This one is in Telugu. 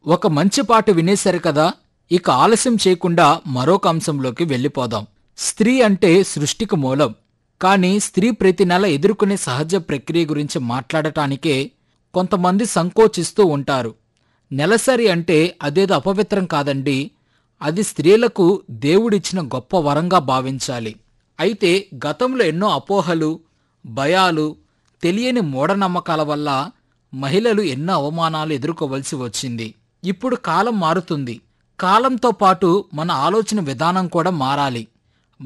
ఒక మంచి పాట వినేశారు కదా ఇక ఆలస్యం చేయకుండా మరొక అంశంలోకి వెళ్ళిపోదాం స్త్రీ అంటే సృష్టికి మూలం కానీ స్త్రీ ప్రతి నెల ఎదుర్కొనే సహజ ప్రక్రియ గురించి మాట్లాడటానికే కొంతమంది సంకోచిస్తూ ఉంటారు నెలసరి అంటే అదేదో అపవిత్రం కాదండి అది స్త్రీలకు దేవుడిచ్చిన గొప్ప వరంగా భావించాలి అయితే గతంలో ఎన్నో అపోహలు భయాలు తెలియని మూఢనమ్మకాల వల్ల మహిళలు ఎన్నో అవమానాలు ఎదుర్కోవలసి వచ్చింది ఇప్పుడు కాలం మారుతుంది కాలంతో పాటు మన ఆలోచన విధానం కూడా మారాలి